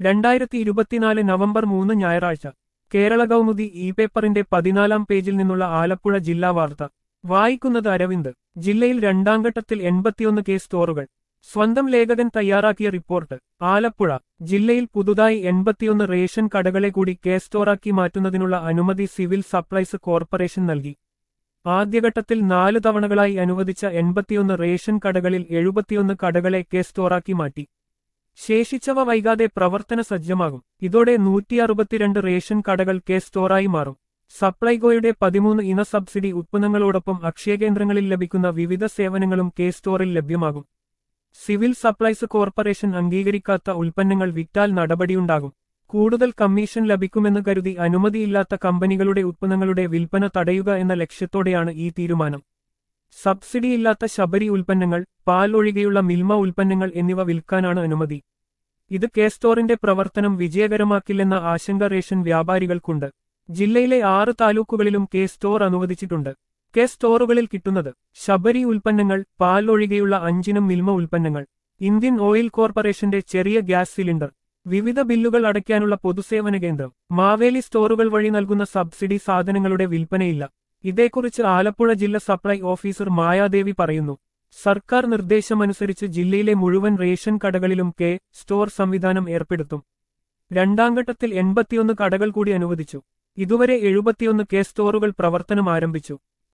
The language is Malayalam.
രണ്ടായിരത്തി ഇരുപത്തിനാല് നവംബർ മൂന്ന് ഞായറാഴ്ച കേരള കൗമുദി ഇ പേപ്പറിന്റെ പതിനാലാം പേജിൽ നിന്നുള്ള ആലപ്പുഴ ജില്ലാ വാർത്ത വായിക്കുന്നത് അരവിന്ദ് ജില്ലയിൽ രണ്ടാം ഘട്ടത്തിൽ എൺപത്തിയൊന്ന് കേസ് സ്റ്റോറുകൾ സ്വന്തം ലേഖകൻ തയ്യാറാക്കിയ റിപ്പോർട്ട് ആലപ്പുഴ ജില്ലയിൽ പുതുതായി എൺപത്തിയൊന്ന് റേഷൻ കടകളെ കൂടി കേസ് സ്റ്റോറാക്കി മാറ്റുന്നതിനുള്ള അനുമതി സിവിൽ സപ്ലൈസ് കോർപ്പറേഷൻ നൽകി ആദ്യഘട്ടത്തിൽ നാല് തവണകളായി അനുവദിച്ച എൺപത്തിയൊന്ന് റേഷൻ കടകളിൽ എഴുപത്തിയൊന്ന് കടകളെ കേസ് സ്റ്റോറാക്കി മാറ്റി ശേഷിച്ചവ വൈകാതെ പ്രവർത്തന സജ്ജമാകും ഇതോടെ നൂറ്റി അറുപത്തിരണ്ട് റേഷൻ കടകൾ കേസ് സ്റ്റോറായി മാറും സപ്ലൈകോയുടെ പതിമൂന്ന് ഇന സബ്സിഡി ഉത്പന്നങ്ങളോടൊപ്പം അക്ഷയകേന്ദ്രങ്ങളിൽ ലഭിക്കുന്ന വിവിധ സേവനങ്ങളും കേസ് സ്റ്റോറിൽ ലഭ്യമാകും സിവിൽ സപ്ലൈസ് കോർപ്പറേഷൻ അംഗീകരിക്കാത്ത ഉൽപ്പന്നങ്ങൾ വിറ്റാൽ നടപടിയുണ്ടാകും കൂടുതൽ കമ്മീഷൻ ലഭിക്കുമെന്ന് കരുതി അനുമതിയില്ലാത്ത കമ്പനികളുടെ ഉത്പന്നങ്ങളുടെ വിൽപ്പന തടയുക എന്ന ലക്ഷ്യത്തോടെയാണ് ഈ തീരുമാനം സബ്സിഡിയില്ലാത്ത ശബരി ഉൽപ്പന്നങ്ങൾ പാൽ ഒഴികെയുള്ള മിൽമ ഉൽപ്പന്നങ്ങൾ എന്നിവ വിൽക്കാനാണ് അനുമതി ഇത് കെ സ്റ്റോറിന്റെ പ്രവർത്തനം വിജയകരമാക്കില്ലെന്ന ആശങ്ക റേഷൻ വ്യാപാരികൾക്കുണ്ട് ജില്ലയിലെ ആറ് താലൂക്കുകളിലും കെ സ്റ്റോർ അനുവദിച്ചിട്ടുണ്ട് കെ സ്റ്റോറുകളിൽ കിട്ടുന്നത് ശബരി ഉൽപ്പന്നങ്ങൾ പാൽ ഒഴികെയുള്ള അഞ്ചിനം മിൽമ ഉൽപ്പന്നങ്ങൾ ഇന്ത്യൻ ഓയിൽ കോർപ്പറേഷന്റെ ചെറിയ ഗ്യാസ് സിലിണ്ടർ വിവിധ ബില്ലുകൾ അടയ്ക്കാനുള്ള പൊതുസേവന കേന്ദ്രം മാവേലി സ്റ്റോറുകൾ വഴി നൽകുന്ന സബ്സിഡി സാധനങ്ങളുടെ വിൽപ്പനയില്ല ഇതേക്കുറിച്ച് ആലപ്പുഴ ജില്ലാ സപ്ലൈ ഓഫീസർ മായാദേവി പറയുന്നു സർക്കാർ നിർദ്ദേശമനുസരിച്ച് ജില്ലയിലെ മുഴുവൻ റേഷൻ കടകളിലും കെ സ്റ്റോർ സംവിധാനം ഏർപ്പെടുത്തും രണ്ടാം ഘട്ടത്തിൽ എൺപത്തിയൊന്ന് കടകൾ കൂടി അനുവദിച്ചു ഇതുവരെ എഴുപത്തിയൊന്ന് കെ സ്റ്റോറുകൾ പ്രവർത്തനം ആരംഭിച്ചു